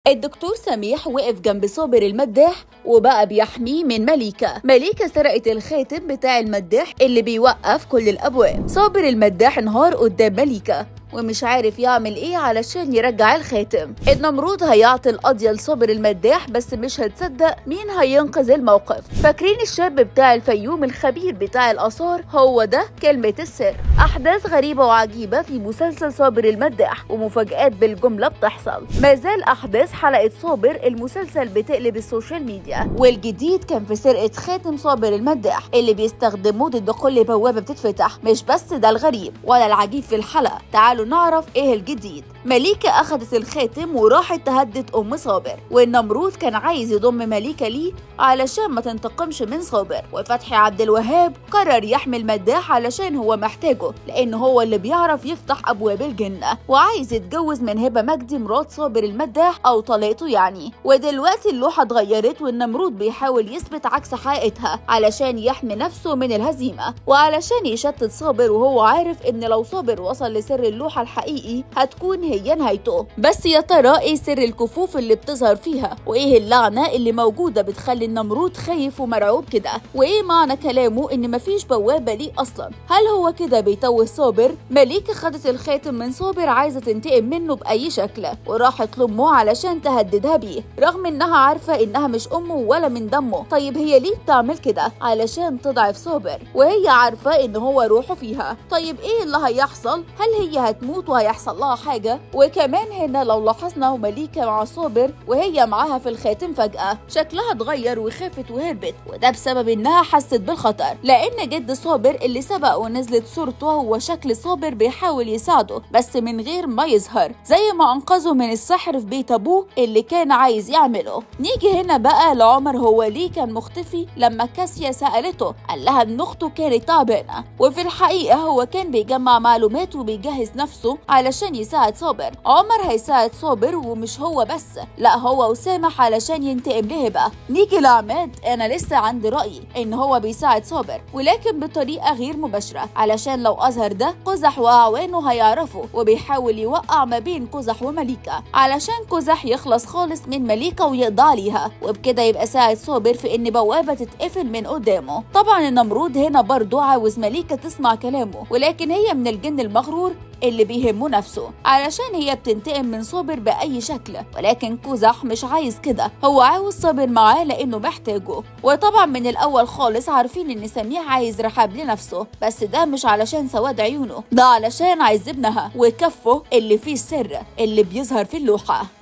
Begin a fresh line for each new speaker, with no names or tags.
الدكتور سميح وقف جنب صابر المداح وبقى بيحميه من مليكة مليكة سرقت الخاتم بتاع المداح اللي بيوقف كل الأبواب صابر المداح انهار قدام مليكة ومش عارف يعمل ايه علشان يرجع الخاتم النمرود هيعطي القضية لصابر المداح بس مش هتصدق مين هينقذ الموقف فاكرين الشاب بتاع الفيوم الخبير بتاع الآثار هو ده كلمة السر أحداث غريبة وعجيبة في مسلسل صابر المداح ومفاجآت بالجملة بتحصل ما زال أحداث حلقة صابر المسلسل بتقلب السوشيال ميديا والجديد كان في سرقة خاتم صابر المداح اللي بيستخدموه ضد كل بوابة بتتفتح مش بس ده الغريب ولا العجيب في الحلقة تعالوا نعرف ايه الجديد مليكة أخدت الخاتم وراحت تهدد أم صابر والنمرود كان عايز يضم مليكة ليه علشان ما تنتقمش من صابر وفتحي عبد الوهاب قرر يحمل مداح علشان هو محتاجه لأن هو اللي بيعرف يفتح أبواب الجنة وعايز يتجوز من هبة مجدي مرات صابر المداح أو طليقته يعني ودلوقتي اللوحة اتغيرت والنمرود بيحاول يثبت عكس حقيقتها علشان يحمي نفسه من الهزيمة وعلشان يشتت صابر وهو عارف إن لو صابر وصل لسر اللوحة الحقيقي هتكون هي نهايته بس يا ترى ايه سر الكفوف اللي بتظهر فيها وايه اللعنة اللي موجودة بتخلي النمرود خايف ومرعوب كده وايه معنى كلامه ان مفيش بوابة ليه اصلا هل هو كده بيتوه صابر مليكة خدت الخاتم من صابر عايزة تنتقم منه بأي شكل وراحت لأمه علشان تهددها بيه رغم انها عارفة انها مش امه ولا من دمه طيب هي ليه بتعمل كده علشان تضعف صابر وهي عارفة ان هو روحه فيها طيب ايه اللي هيحصل هل هي هتموت وهيحصل لها حاجة وكمان هنا لو لاحظنا مليكة مع صابر وهي معاها في الخاتم فجأة شكلها اتغير وخافت وهربت وده بسبب انها حست بالخطر لان جد صابر اللي سبق ونزلت صورته هو شكل صابر بيحاول يساعده بس من غير ما يظهر زي ما انقذه من السحر في بيت ابوه اللي كان عايز يعمله نيجي هنا بقى لعمر هو ليه كان مختفي لما كاسيا سألته قال لها ان اخته كانت تعبانة وفي الحقيقة هو كان بيجمع معلومات وبيجهز نفسه علشان يساعد صابر عمر هيساعد صابر ومش هو بس لا هو وسامح علشان ينتقم لهبة نيجي لعماد انا لسه عندي رأيي ان هو بيساعد صابر ولكن بطريقة غير مباشرة علشان لو اظهر ده قزح واعوانه هيعرفوا وبيحاول يوقع ما بين قزح ومليكة علشان قزح يخلص خالص من مليكة ويقضى عليها وبكده يبقى ساعد صابر في ان بوابة تتقفل من قدامه طبعا النمرود هنا برضه عاوز مليكة تسمع كلامه ولكن هي من الجن المغرور اللي بيهمه نفسه علشان هي بتنتقم من صابر بأي شكل ولكن كوزح مش عايز كده هو عاوز صابر معاه لأنه محتاجه وطبعا من الأول خالص عارفين إن سميح عايز رحاب لنفسه بس ده مش علشان سواد عيونه ده علشان عايز ابنها وكفه اللي فيه السر اللي بيظهر في اللوحة